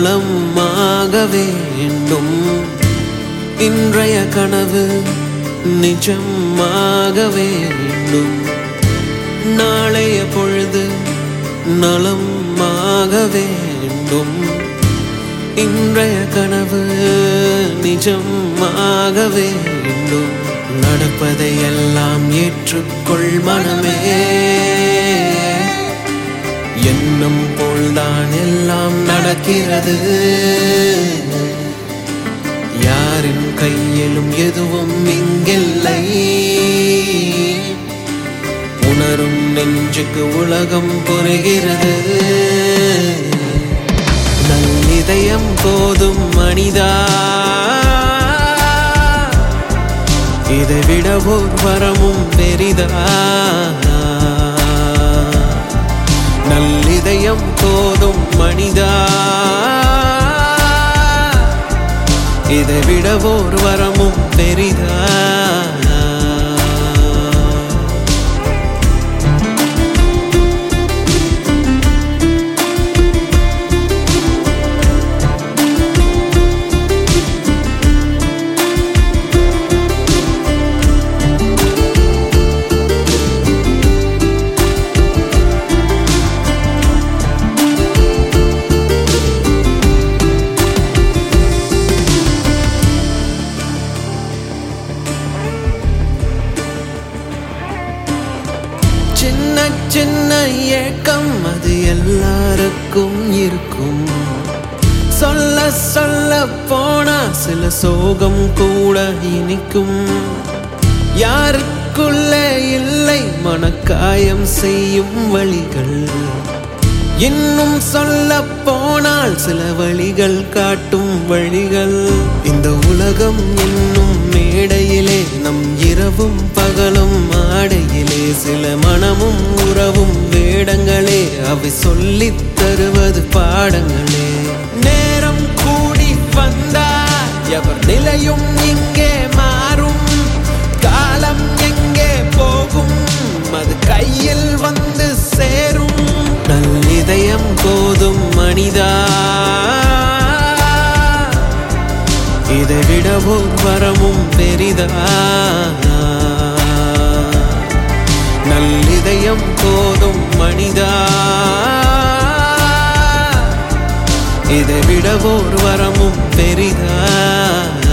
நலமாக வேண்டும் இன்றைய கனவு நிஜமாக வேண்டும் நாளைய பொழுது நலமாக வேண்டும் இன்றைய கனவு நிஜமாக வேண்டும் நடப்பதையெல்லாம் ஏற்றுக்கொள் மனமே எண்ணம் போல்தான் எல்லாம் நடக்கிறது யாரின் கையிலும் எதுவும் இங்கில்லை உணரும் நெஞ்சுக்கு உலகம் புரிகிறது நல்லிதயம் போதும் மனிதா இதை விட ஓர் வரமும் பெரிதா நல்லிதயம் போதும் மனிதா இதை விட ஓர் வரமும் பெரிதா சின்ன சின்ன ஏக்கம் அது எல்லாருக்கும் இருக்கும் சொல்ல சொல்ல போனா சில சோகம் கூட இனிக்கும் யாருக்குள்ளே இல்லை மனக்காயம் செய்யும் வழிகள் இன்னும் சொல்ல போனால் சில வழிகள் காட்டும் வழிகள் இந்த உலகம் என்னும் மேடையிலே நம் இரவும் பகலும் ஆடையிலே சில மனமும் உறவும் வேடங்களே அவை சொல்லித் தருவது பாடங்களே நேரம் கூடி வந்தார் எவர் நிலையும் இங்கே மாறும் காலம் எங்கே போகும் அது கையில் வந்து சேரும் நல்லிதயம் போதும் மனிதா இதை விட ஓர் வரமும் பெரிதா நல்லிதயம் போதும் மனிதா இதை விட ஓர் வரமும் பெரிதா